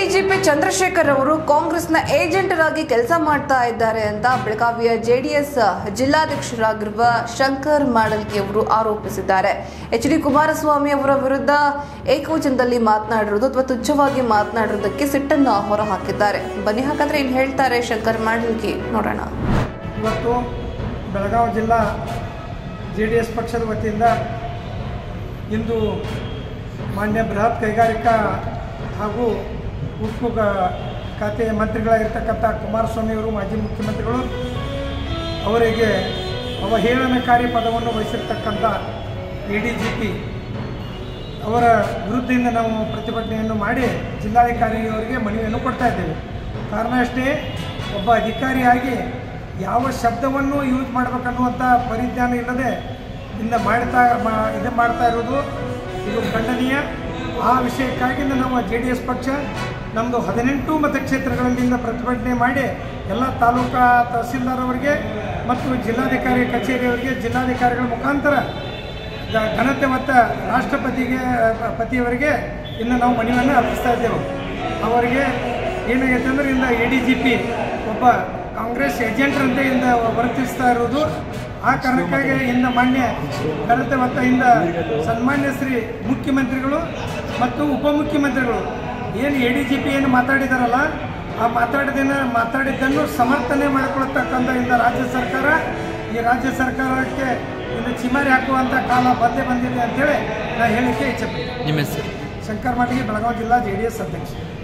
ADGP Chandrashekhar ಅವರು ಕಾಂಗ್ರೆಸ್ನ ಏಜೆಂಟರಾಗಿ ಕೆಲಸ ಮಾಡ್ತಾ ಇದ್ದಾರೆ ಅಂತ ಬೆಳಗಾವಿಯ ಜೆಡಿಎಸ್ ಜಿಲ್ಲಾಧ್ಯಕ್ಷರಾಗಿರುವ ಶಂಕರ್ ಮಾಡಲ್ಗಿ ಅವರು ಆರೋಪಿಸಿದ್ದಾರೆ ಎಚ್ ಡಿ ಕುಮಾರಸ್ವಾಮಿ ಅವರ ವಿರುದ್ಧ ಏಕವಚನದಲ್ಲಿ ಮಾತನಾಡಿರುವುದು ಅಥವಾ ತುಚ್ಛವಾಗಿ ಮಾತನಾಡಿರುವುದಕ್ಕೆ ಸಿಟ್ಟನ್ನು ಹೊರಹಾಕಿದ್ದಾರೆ ಬನ್ನಿ ಹಾಗಾದ್ರೆ ಏನು ಹೇಳ್ತಾರೆ ಶಂಕರ್ ಮಾಡಲ್ಗಿ ನೋಡೋಣ ಇವತ್ತು ಬೆಳಗಾವಿ ಜಿಲ್ಲಾ ಜೆ ಡಿ ಎಸ್ ಪಕ್ಷದ ವತಿಯಿಂದ ಇಂದು ಮಾನ್ಯ ಬೃಹತ್ ಕೈಗಾರಿಕಾ ಹಾಗೂ ಉಕ್ಕು ಗ- ಖಾತೆಯ ಮಂತ್ರಿಗಳಾಗಿರ್ತಕ್ಕಂಥ ಕುಮಾರಸ್ವಾಮಿಯವರು ಮಾಜಿ ಮುಖ್ಯಮಂತ್ರಿಗಳು ಅವರಿಗೆ ಅವಹೇಳನಕಾರಿ ಪದವನ್ನು ವಹಿಸಿರ್ತಕ್ಕಂಥ ಎ ಡಿ ಜಿ ಪಿ ಅವರ ವಿರುದ್ಧದಿಂದ ನಾವು ಪ್ರತಿಭಟನೆಯನ್ನು ಮಾಡಿ ಜಿಲ್ಲಾಧಿಕಾರಿಯವರಿಗೆ ಮನವಿಯನ್ನು ಕೊಡ್ತಾ ಇದ್ದೇವೆ ಕಾರಣ ಅಷ್ಟೇ ಒಬ್ಬ ಅಧಿಕಾರಿಯಾಗಿ ಯಾವ ಶಬ್ದವನ್ನು ಯೂಸ್ ಮಾಡಬೇಕನ್ನುವಂಥ ಪರಿಜ್ಞಾನ ಇಲ್ಲದೆ ಇಂದ ಮಾಡ್ತಾ ಮಾ ಇದು ಮಾಡ್ತಾ ಇರೋದು ಇದು ಖಂಡನೀಯ ಆ ವಿಷಯಕ್ಕಾಗಿ ನಾವು ಜೆ ಡಿ ಎಸ್ ಪಕ್ಷ ನಮ್ಮದು ಹದಿನೆಂಟು ಮತಕ್ಷೇತ್ರಗಳಲ್ಲಿಂದ ಪ್ರತಿಭಟನೆ ಮಾಡಿ ಎಲ್ಲ ತಾಲೂಕಾ ತಹಸೀಲ್ದಾರ್ ಅವರಿಗೆ ಮತ್ತು ಜಿಲ್ಲಾಧಿಕಾರಿ ಕಚೇರಿಯವರಿಗೆ ಜಿಲ್ಲಾಧಿಕಾರಿಗಳ ಮುಖಾಂತರ ಗ- ಘನತೆ ಮತ್ತು ರಾಷ್ಟ್ರಪತಿಗೆ ಪ- ಪತಿಯವರಿಗೆ ಇನ್ನು ನಾವು ಮನವಿಯನ್ನು ಅರ್ಪಿಸ್ತಾ ಇದ್ದೆವು ಅವರಿಗೆ ಏನಾಗೈತೆ ಅಂದ್ರೆ ಇಂದ ಎ ಡಿ ಜಿ ಪಿ ಒಬ್ಬ ಕಾಂಗ್ರೆಸ್ ಏಜೆಂಟ್ರಂತೆ ಇಂದ ವರ್ತಿಸ್ತಾ ಇರುವುದು ಆ ಕಾರಣಕ್ಕಾಗಿ ಇಂದ ಮಾನ್ಯ ಘನತೆ ಮತ್ತು ಇಂದ ಸನ್ಮಾನ್ಯ ಶ್ರೀ ಮುಖ್ಯಮಂತ್ರಿಗಳು ಮತ್ತು ಉಪಮುಖ್ಯಮಂತ್ರಿಗಳು ಏನು ಎ ಡಿ ಜಿ ಪಿ ಏನು ಮಾತಾಡಿದಾರಲ್ಲ ಆ ಮಾತಾಡಿದ ಮಾತಾಡಿದ್ದನ್ನು ಸಮರ್ಥನೆ ಮಾಡಿಕೊಳ್ತಕ್ಕಂಥ ಇಂದ ರಾಜ್ಯ ಸರ್ಕಾರ ಈ ರಾಜ್ಯ ಸರ್ಕಾರಕ್ಕೆ ಇನ್ನು ಚಿಮಾರಿ ಹಾಕುವಂಥ ಕಾಲ ಬಂದೇ ಬಂದಿದೆ ಅಂತೇಳಿ ನಾನು ಹೇಳಲಿಕ್ಕೆ ಇಚ್ಛೆಪಡ್ತೀನಿ ನಿಮ್ಮ ಹೆಸರು ಶಂಕರ್ ಮಾಟಿಗೆ ಬೆಳಗಾವಿ ಜಿಲ್ಲಾ ಜೆ ಡಿ ಎಸ್ ಅಧ್ಯಕ್ಷ